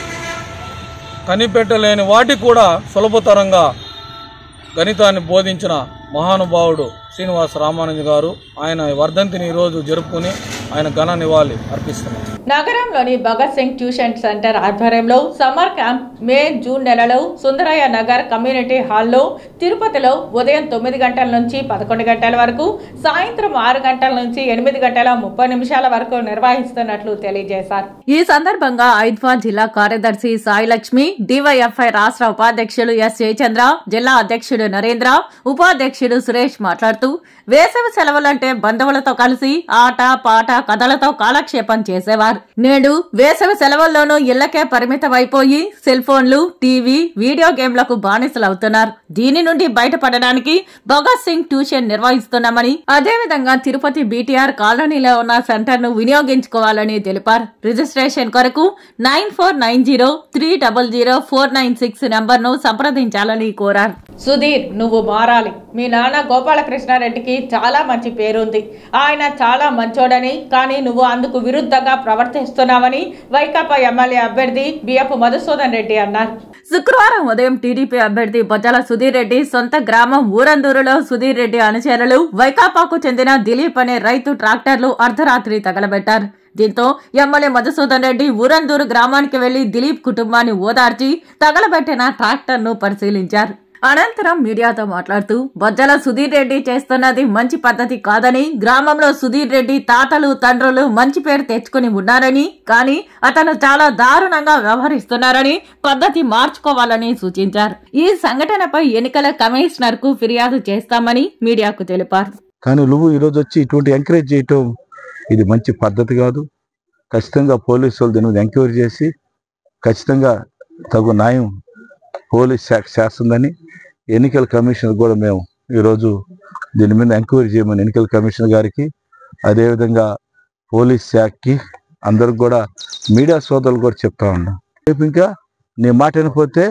కనిపెట్టలేని వాటికి కూడా సులభతరంగా గణితాన్ని బోధించిన మహానుభావుడు శ్రీనివాస రామానుజ గారు ఆయన వర్ధంతిని ఈరోజు జరుపుకుని ఆయన ఘన నివాళి అర్పిస్తున్నారు నగరంలోని భగత్ సింగ్ ట్యూషన్ సెంటర్ ఆధ్వర్యంలో సమ్మర్ క్యాంప్ మే జూన్ నెలలో సుందరయ్య నగర్ కమ్యూనిటీ హాల్లో తిరుపతిలో ఉదయం తొమ్మిది గంటల నుంచి పదకొండు గంటల వరకు సాయంత్రం ఆరు గంటల నుంచి ఎనిమిది గంటల ముప్పై నిమిషాల వరకు నిర్వహిస్తున్నట్లు తెలియజేశారు ఈ సందర్భంగా ఐద్వా జిల్లా కార్యదర్శి సాయి లక్ష్మి డివైఎఫ్ఐ రాష్ట్ర ఉపాధ్యక్షులు ఎస్ జయచంద్ర జిల్లా అధ్యక్షుడు నరేంద్ర ఉపాధ్యక్షుడు సురేష్ మాట్లాడుతూ వేసవి సెలవులంటే బంధువులతో కలిసి ఆట పాట కథలతో కాలక్షేపం చేసేవారు నేడు వేసవి సెలవుల్లోనూ ఇళ్లకే పరిమితమైపోయి సెల్ ఫోన్లు టీవీ వీడియో గేమ్లకు బానిసలవుతున్నారు దీని నుండి బయటపడడానికి భగత్ సింగ్ ట్యూషన్ నిర్వహిస్తున్నామని అదేవిధంగా తిరుపతి బీటీఆర్ కాలనీలో ఉన్న సెంటర్ ను వినియోగించుకోవాలని తెలిపారు రిజిస్ట్రేషన్ కొరకు nine four nine zero three double zero four nine six number ను సంప్రదించాలని కోరారు సుధీర్ నువ్వు మారాలి మీ నాన్న గోపాలకృష్ణారెడ్డికి చాలా మంచి పేరుంది ఆయన చాలా మంచోడని కానీ నువ్వు అందుకు విరుద్ధంగా ప్రవర్తిస్తున్నావని వైకాపా ఎమ్మెల్యే అభ్యర్థి బియ్యపు మధుసూదన్ రెడ్డి అన్నారు శుక్రవారం ఉదయం టీడీపీ అభ్యర్థి బొజ్జల సుధీర్ రెడ్డి సొంత గ్రామం ఊరందూరులో సుధీర్ రెడ్డి అనుచరులు వైకాపాకు చెందిన దిలీప్ అనే రైతు ట్రాక్టర్లు అర్ధరాత్రి తగలబెట్టారు దీంతో ఎమ్మెల్యే మధుసూదన్ రెడ్డి ఊరందూరు గ్రామానికి వెళ్లి దిలీప్ కుటుంబాన్ని ఓదార్చి తగలబెట్టిన ట్రాక్టర్ను పరిశీలించారు అనంతరం మీడియాతో మాట్లాడుతూ బొజ్జల సుధీర్ రెడ్డి చేస్తున్నది మంచి పద్ధతి కాదని గ్రామంలో సుధీర్ రెడ్డి తాతలు తండ్రులు మంచి పేరు తెచ్చుకుని ఉన్నారని కానీ అతను చాలా దారుణంగా వ్యవహరిస్తున్నారని పద్ధతి మార్చుకోవాలని సూచించారు ఈ సంఘటనపై ఎన్నికల కమిషనర్ కు ఫిర్యాదు చేస్తామని మీడియాకు తెలిపారు కానీ నువ్వు ఈరోజు వచ్చి ఇటువంటి ఎంకరేజ్ చేయటం ఇది మంచి పద్ధతి కాదు ఖచ్చితంగా పోలీసు వాళ్ళు దీని మీద ఎంక్వైరీ చేసి ఖచ్చితంగా తగు న్యాయం పోలీస్ శాఖ చేస్తుందని ఎన్నికల కమిషనర్ కూడా మేము ఈరోజు దీని మీద ఎంక్వైరీ చేయమని ఎన్నికల కమిషనర్ గారికి అదేవిధంగా పోలీస్ శాఖకి అందరికి కూడా మీడియా సోదరులు కూడా చెప్తా ఉన్నాం రేపు ఇంకా నీ మాట వినకపోతే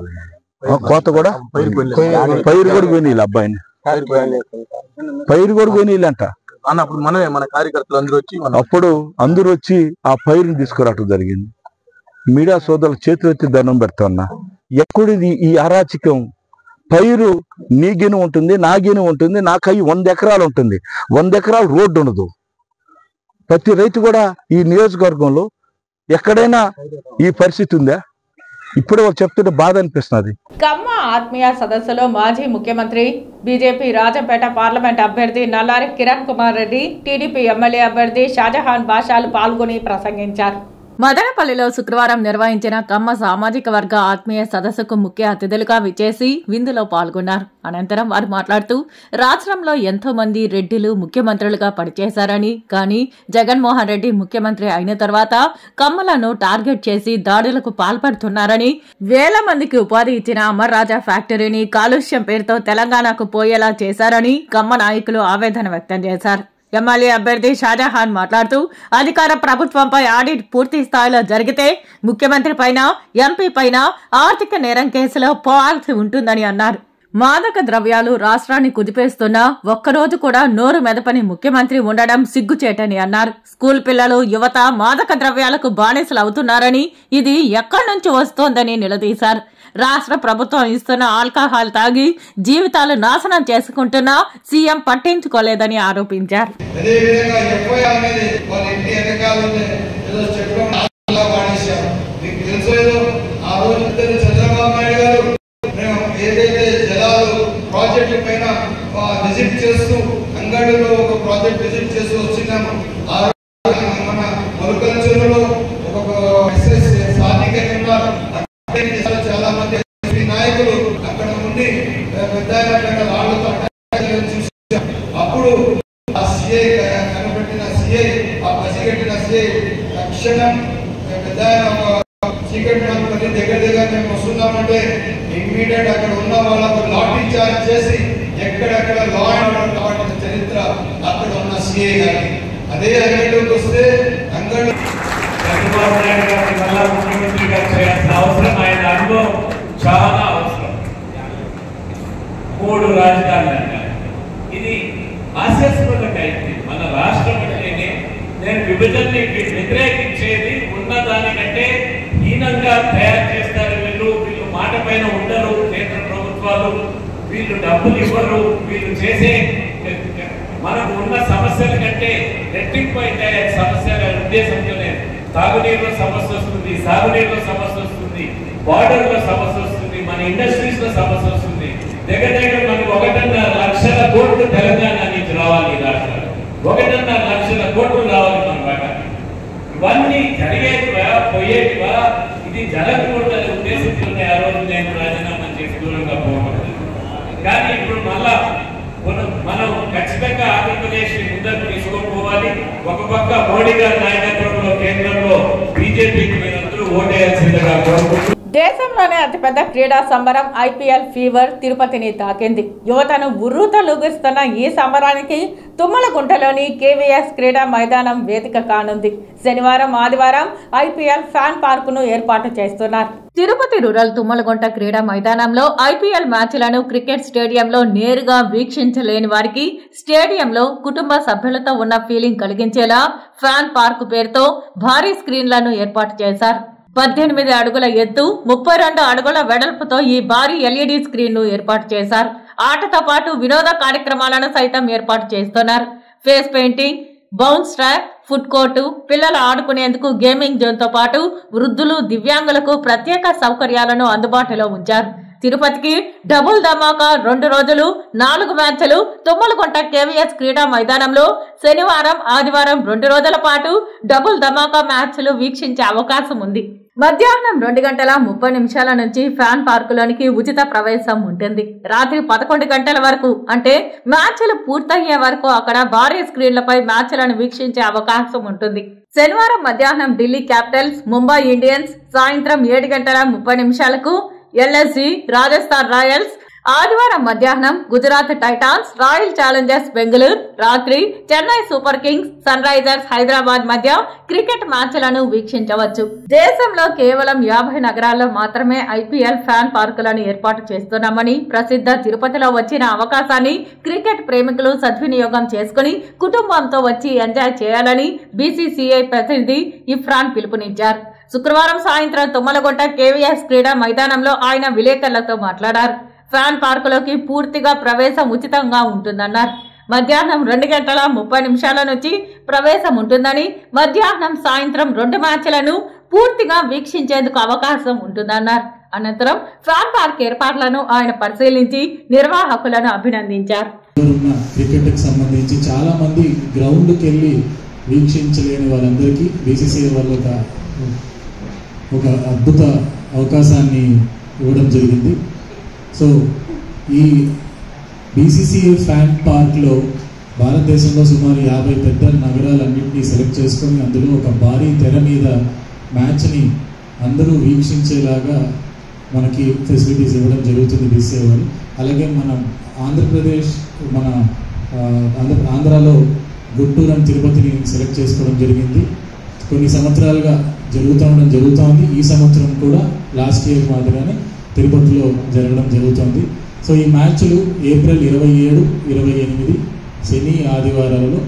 ఆ, కోత కూడా పైరు కూడా పోయినాయి అబ్బాయిని పైరు కూడా పోయినాయిలంట అన్నప్పుడు మనమే మన కార్యకర్తలు అందరూ వచ్చి మనం అప్పుడు అందరూ వచ్చి ఆ పైరుని తీసుకురావటం జరిగింది మీడియా సోదరుల చేతులెత్తి దండం పెడుతున్నా ఎక్కడిది ఈ అరాచకం పైరు నీ గిని ఉంటుంది నా గిని ఉంటుంది నా కై వంద ఎకరాలు ఉంటుంది వంద ఎకరాలు రోడ్డు ఉండదు ప్రతి రైతు కూడా ఈ నియోజకవర్గంలో ఎక్కడైనా ఈ పరిస్థితి ఉందా ఇప్పుడే వాళ్ళు చెప్తుంటే బాధ అనిపిస్తున్నది కమ్మ ఆత్మీయ సదస్సులో మాజీ ముఖ్యమంత్రి బీజేపీ రాజంపేట పార్లమెంట్ అభ్యర్థి నల్లారి కిరణ్ కుమార్ రెడ్డి టీడీపీ ఎమ్మెల్యే అభ్యర్థి షాజహాన్ బాషాలు పాల్గొని ప్రసంగించారు మదనపల్లిలో శుక్రవారం నిర్వహించిన కమ్మ సామాజిక వర్గ ఆత్మీయ సదస్సుకు ముఖ్య అతిథులుగా విచ్చేసి విందులో పాల్గొన్నారు అనంతరం వారు మాట్లాడుతూ రాష్ట్రంలో ఎంతో మంది రెడ్డిలు ముఖ్యమంత్రులుగా పనిచేశారని కానీ జగన్మోహన్ రెడ్డి ముఖ్యమంత్రి అయిన తర్వాత కమ్మలను టార్గెట్ చేసి దాడులకు పాల్పడుతున్నారని వేల మందికి ఉపాధి ఇచ్చిన అమర్ రాజా ఫ్యాక్టరీని కాలుష్యం పేరుతో తెలంగాణకు పోయేలా చేశారని కమ్మ నాయకులు ఆవేదన వ్యక్తం చేశారు ఎమ్మెల్యే అభ్యర్థి షాజహాన్ మాట్లాడుతూ అధికార ప్రభుత్వంపై ఆడిట్ పూర్తి స్థాయిలో జరిగితే ముఖ్యమంత్రి పైన ఎంపీ పైన ఆర్థిక నేరం కేసులో పోవాల్సి ఉంటుందని అన్నారు మాదక ద్రవ్యాలు రాష్ట్రాన్ని కుదిపేస్తున్నా ఒక్కరోజు కూడా నోరు మెదపని ముఖ్యమంత్రి ఉండడం సిగ్గుచేటని అన్నారు స్కూల్ పిల్లలు యువత మాదక ద్రవ్యాలకు బానిసలు అవుతున్నారని ఇది ఎక్కడి నుంచి వస్తోందని నిలదీశారు రాష్ట్ర ప్రభుత్వం ఇస్తున్న ఆల్కహాల్ తాగి జీవితాలు నాశనం చేసుకుంటున్నా సీఎం పట్టించుకోలేదని ఆరోపించారు అదేవిధంగా ఎఫ్ఐఆర్ అనేది వాళ్ళ ఇంటి వెనకాల ఉండే ఏదో చెప్పడం అలా వాడేశారు మీకు తెలుసు ఏదో ఆ రోజు ఇద్దరు చంద్రబాబు నాయుడు గారు మేము ఏదైతే జలాలు ప్రాజెక్టు పైన విజిట్ చేస్తూ అంగడిలో ఒక ప్రాజెక్ట్ విజిట్ చేస్తూ వచ్చినాము ఆ రోజు మన మొలకల చెరువులో ఒక ఎస్ఎస్ సాధికారి ఉన్నారు అక్కడికి చేశారు చాలా మంది ఎస్పీ నాయకులు అక్కడ ఉండి పెద్ద ఆయన అక్కడ రాళ్లతో అటాక్ చేయడం చూసాం అప్పుడు ఆ సిఐ కనబెట్టిన సిఐ ఆ పసిగట్టిన సిఐ తక్షణం పెద్ద ఆయన ఒక చీకటి పని దగ్గర దగ్గర మేము వస్తున్నామంటే ఇమ్మీడియట్ అక్కడ ఉన్న వాళ్ళకు లాఠీ చార్జ్ చేసి ఎక్కడెక్కడ లా అండ్ ఆర్డర్ కావాల్సిన చరిత్ర అక్కడ ఉన్న సిఐ గారి అదే అంగడిలోకి వస్తే అంగడి చంద్రబాబు నాయుడు గారిని మళ్ళా ముఖ్యమంత్రిగా చేయాల్సిన అవసరం ఆయన అనుభవం చాలా అవసరం మూడు రాజధానులు అన్నారు ఇది హాస్యాస్పదంగా అయింది మన రాష్ట్రం అంటేనే నేను విభజనని వ్యతిరేకించేది ఉన్న దానికంటే హీనంగా తయారు చేస్తారు వీళ్ళు వీళ్ళు మాట పైన ఉండరు కేంద్ర ప్రభుత్వాలు వీళ్ళు డబ్బులు ఇవ్వరు వీళ్ళు చేసే మనకు ఉన్న సమస్యల కంటే రెట్టింపు అయితే సమస్యల ఉద్దేశంతోనే తాగునీరులో సమస్య వస్తుంది సాగునీరులో సమస్య వస్తుంది బార్డర్ లో సమస్య వస్తుంది మన ఇండస్ట్రీస్ లో సమస్య వస్తుంది దగ్గర దగ్గర మనకు ఒకటిన్నర లక్షల కోట్లు తెలంగాణ నుంచి రావాలి ఈ రాష్ట్రాలు ఒకటిన్నర లక్షల కోట్లు రావాలి మన రాష్ట్రానికి ఇవన్నీ జరిగేటివా పోయేటివా ఇది జరగకూడదనే ఉద్దేశంతోనే ఆ రోజు నేను రాజీనామా చేసి దూరంగా పోకూడదు కానీ ఇప్పుడు మళ్ళా మనం మనం ఖచ్చితంగా ఆంధ్రప్రదేశ్ ముందరకు తీసుకోపోవాలి ఒక పక్క మోడీ గారి నాయకత్వంలో కేంద్రంలో బీజేపీకి మీరందరూ ఓటేయాల్సిందిగా కోరుకుంటూ దేశంలోనే అతిపెద్ద క్రీడా సంబరం ఐపీఎల్ ఫీవర్ తిరుపతిని తాకింది యువతను ఉర్రూతలూగిస్తున్న ఈ సంబరానికి తుమ్మలగుంటలోని కేవీఎస్ క్రీడా మైదానం వేదిక కానుంది శనివారం ఆదివారం ఐపీఎల్ ఫ్యాన్ పార్కును ఏర్పాటు చేస్తున్నారు తిరుపతి రూరల్ తుమ్మలగుంట క్రీడా మైదానంలో ఐపీఎల్ మ్యాచ్లను క్రికెట్ స్టేడియంలో నేరుగా వీక్షించలేని వారికి స్టేడియంలో కుటుంబ సభ్యులతో ఉన్న ఫీలింగ్ కలిగించేలా ఫ్యాన్ పార్క్ పేరుతో భారీ స్క్రీన్లను ఏర్పాటు చేశారు పద్దెనిమిది అడుగుల ఎత్తు ముప్పై రెండు అడుగుల వెడల్పుతో ఈ భారీ ఎల్ఈడి స్క్రీన్ ను ఏర్పాటు చేశారు ఆటతో పాటు వినోద కార్యక్రమాలను సైతం ఏర్పాటు చేస్తున్నారు face painting bounce track food court పిల్లలు ఆడుకునేందుకు గేమింగ్ జోన్ తో పాటు వృద్ధులు దివ్యాంగులకు ప్రత్యేక సౌకర్యాలను అందుబాటులో ఉంచారు తిరుపతికి డబుల్ ధమాకా రెండు రోజులు నాలుగు మ్యాచ్లు తుమ్మలగుంట కేవీఎస్ క్రీడా మైదానంలో శనివారం ఆదివారం రెండు రోజుల పాటు డబుల్ ధమాకా మ్యాచ్లు వీక్షించే అవకాశం ఉంది మధ్యాహ్నం రెండు గంటల ముప్పై నిమిషాల నుంచి ఫ్యాన్ పార్కులోనికి ఉచిత ప్రవేశం ఉంటుంది రాత్రి పదకొండు గంటల వరకు అంటే మ్యాచ్లు పూర్తయ్యే వరకు అక్కడ భారీ స్క్రీన్లపై మ్యాచ్లను వీక్షించే అవకాశం ఉంటుంది శనివారం మధ్యాహ్నం ఢిల్లీ క్యాపిటల్స్ ముంబై ఇండియన్స్ సాయంత్రం ఏడు గంటల ముప్పై నిమిషాలకు ఎల్ఎస్జి రాజస్థాన్ రాయల్స్ ఆదివారం మధ్యాహ్నం Gujarat Titans Royal Challengers Bengaluru రాత్రి Chennai Super Kings Sunrisers Hyderabad మధ్య క్రికెట్ మ్యాచ్లను వీక్షించవచ్చు దేశంలో కేవలం యాభై నగరాల్లో మాత్రమే ఐపీఎల్ ఫ్యాన్ పార్కులను ఏర్పాటు చేస్తున్నామని ప్రసిద్ధ తిరుపతిలో వచ్చిన అవకాశాన్ని క్రికెట్ ప్రేమికులు సద్వినియోగం చేసుకుని కుటుంబంతో వచ్చి ఎంజాయ్ చేయాలని బీసీసీఐ ప్రతినిధి ఇఫ్రాన్ పిలుపునిచ్చారు శుక్రవారం సాయంత్రం తుమ్మలగొట్ట కేవీఎస్ క్రీడా మైదానంలో ఆయన విలేకరులతో మాట్లాడారు ఫ్యాన్ పార్కులోకి పూర్తిగా ప్రవేశం ఉచితంగా ఉంటుందన్నారు మధ్యాహ్నం రెండు గంటల ముప్పై నిమిషాల నుంచి ప్రవేశం ఉంటుందని మధ్యాహ్నం సాయంత్రం రెండు మ్యాచ్లను పూర్తిగా వీక్షించేందుకు అవకాశం ఉంటుందన్నారు అనంతరం ఫ్యాన్ పార్క్ ఏర్పాట్లను ఆయన పరిశీలించి నిర్వాహకులను అభినందించారు ఉన్న క్రికెట్కి సంబంధించి చాలా మంది గ్రౌండ్కి వెళ్ళి వీక్షించలేని వాళ్ళందరికీ బీసీసీఐ వాళ్ళు ఒక ఒక అద్భుత అవకాశాన్ని ఇవ్వడం జరిగింది సో ఈ బీసీసీఐ ఫ్యాన్ పార్క్లో భారతదేశంలో సుమారు యాభై పెద్ద నగరాలన్నింటినీ సెలెక్ట్ చేసుకొని అందులో ఒక భారీ తెర మీద మ్యాచ్ని అందరూ వీక్షించేలాగా మనకి ఫెసిలిటీస్ ఇవ్వడం జరుగుతుంది బీసీఐ వాళ్ళు అలాగే మన ఆంధ్రప్రదేశ్ మన ఆ, ఆంధ్ర ఆంధ్రాలో గుంటూరు అండ్ తిరుపతిని సెలెక్ట్ చేసుకోవడం జరిగింది కొన్ని సంవత్సరాలుగా జరుగుతూ ఉండడం జరుగుతోంది ఈ సంవత్సరం కూడా లాస్ట్ ఇయర్ మాదిరిగానే తిరుపతిలో జరగడం జరుగుతోంది సో ఈ మ్యాచ్లు ఏప్రిల్ ఇరవై ఏడు ఇరవై ఎనిమిది శని ఆదివారాలలో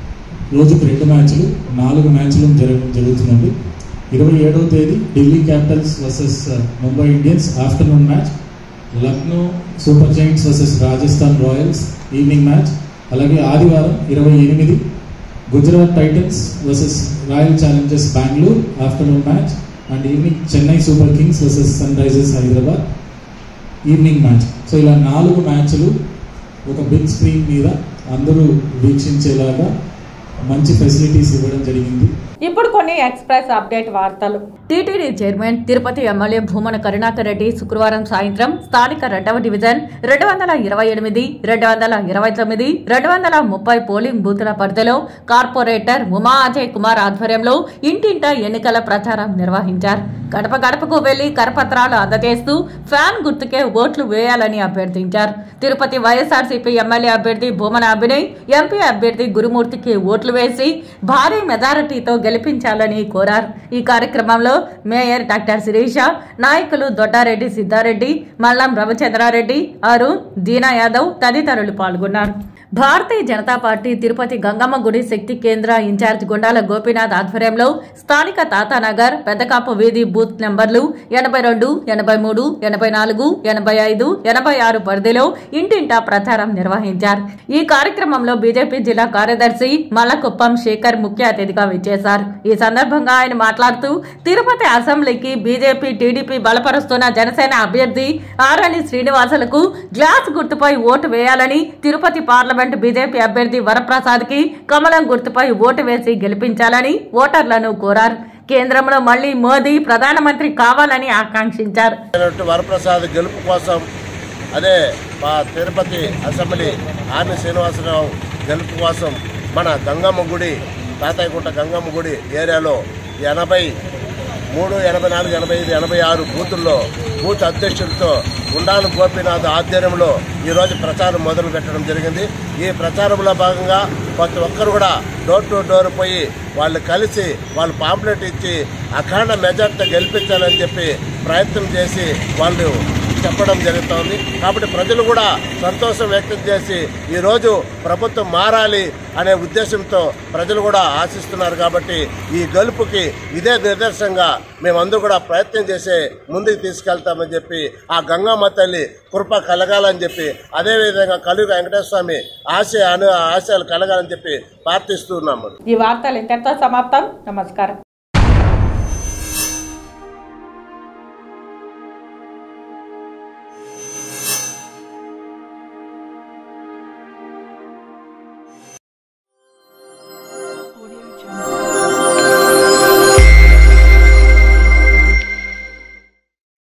రోజుకు రెండు మ్యాచ్లు నాలుగు మ్యాచ్లు జరగడం జరుగుతుందండి ఇరవై ఏడవ తేదీ Delhi Capitals versus Mumbai Indians afternoon match Lucknow Super Giants versus Rajasthan Royals evening match అలాగే ఆదివారం ఇరవై ఎనిమిది Gujarat Titans versus Royal Challengers Bengaluru afternoon match and evening Chennai Super Kings versus Sunrisers Hyderabad evening match so ఇలా నాలుగు మ్యాచ్లు ఒక బిగ్ స్క్రీన్ మీద అందరూ వీక్షించేలాగా మంచి ఫెసిలిటీస్ ఇవ్వడం జరిగింది ఇప్పుడు కొన్ని ఎక్స్ప్రెస్ అప్డేట్ వార్తలు TTD chairman Tirupati MLA Bhumana Karunakar Reddy శుక్రవారం సాయంత్రం స్థానిక రెండవ డివిజన్ రెండు వందల ఇరవై ఎనిమిది రెండు వందల ఇరవై తొమ్మిది రెండు వందల ముప్పై పోలింగ్ బూతుల పరిధిలో కార్పొరేటర్ ఉమా అజయ్ కుమార్ ఆధ్వర్యంలో ఇంటింట ఎన్నికల ప్రచారం నిర్వహించారు గడప గడపకు వెళ్లి కరపత్రాలు అందజేస్తూ ఫ్యాన్ గుర్తుకే ఓట్లు వేయాలని అభ్యర్థించారు తిరుపతి వైఎస్ఆర్సీపీ ఎమ్మెల్యే అభ్యర్థి భూమన అభినయ్ ఎంపీ అభ్యర్థి గురుమూర్తికి ఓట్లు వేసి భారీ మెజారిటీతో గెలిపించాలని కోరారు ఈ కార్యక్రమంలో మేయర్ డాక్టర్ శిరీష నాయకులు దొడ్డారెడ్డి సిద్ధారెడ్డి మల్లం రవిచంద్రారెడ్డి అరుణ్ దీనా యాదవ్ తదితరులు పాల్గొన్నారు భారతీయ జనతా పార్టీ తిరుపతి గంగమ్మ గుడి శక్తి కేంద్ర ఇన్ఛార్జ్ గుండాల గోపీనాథ్ ఆధ్వర్యంలో స్థానిక తాతానగర్ పెద్దకాపు వీధి బూత్ నెంబర్లు ఎనభై రెండు ఎనభై మూడు ఎనభై నాలుగు ఎనభై ఐదు ఎనభై ఆరు పరిధిలో ఇంటింటా ప్రచారం నిర్వహించారు ఈ కార్యక్రమంలో బీజేపీ జిల్లా కార్యదర్శి మల్లకుప్పం శేఖర్ ముఖ్య అతిథిగా విచ్చేశారు ఈ సందర్భంగా ఆయన మాట్లాడుతూ తిరుపతి అసెంబ్లీకి బీజేపీ టీడీపీ బలపరుస్తున్న జనసేన అభ్యర్థి ఆరణి శ్రీనివాసులకు గ్లాస్ గుర్తుపై ఓటు వేయాలని తిరుపతి పార్లమెంట్ బీజేపీ అభ్యర్థి వరప్రసాద్ కి కమలం గుర్తుపై ఓటు వేసి గెలిపించాలని ఓటర్లను కోరారు కేంద్రంలో మళ్లీ మోదీ ప్రధానమంత్రి కావాలని ఆకాంక్షించారు అయినటువంటి వరప్రసాద్ గెలుపు కోసం అదే మా తిరుపతి అసెంబ్లీ ఆర్ని శ్రీనివాసరావు గెలుపు కోసం మన గంగమ్మ గుడి తాతయ్యకుంట గంగమ్మ గుడి ఏరియాలో ఎనభై మూడు ఎనభై నాలుగు ఎనభై ఐదు ఎనభై ఆరు బూతుల్లో బూత్ అధ్యక్షులతో గుండాలు గోపీనాథ్ ఆధ్వర్యంలో ఈరోజు ప్రచారం మొదలు పెట్టడం జరిగింది ఈ ప్రచారంలో భాగంగా ప్రతి ఒక్కరు కూడా డోర్ టు డోర్ పోయి వాళ్ళు కలిసి వాళ్ళు పాంప్లెట్ ఇచ్చి అఖండ మెజార్టీ గెలిపించాలని చెప్పి ప్రయత్నం చేసి వాళ్ళు చెప్పడం జరుగుతోంది కాబట్టి ప్రజలు కూడా సంతోషం వ్యక్తం చేసి ఈరోజు ప్రభుత్వం మారాలి అనే ఉద్దేశంతో ప్రజలు కూడా ఆశిస్తున్నారు కాబట్టి ఈ గెలుపుకి ఇదే నిదర్శనంగా మేమందరూ కూడా ప్రయత్నం చేసి ముందుకు తీసుకెళ్తామని చెప్పి ఆ గంగమ్మ తల్లి కృప కలగాలని చెప్పి అదేవిధంగా కలియుగ వెంకటేశ్వర స్వామి ఆశ అను ఆశయాలు కలగాలని చెప్పి ప్రార్థిస్తున్నాము ఈ వార్తలు ఇంతటితో సమాప్తం నమస్కారం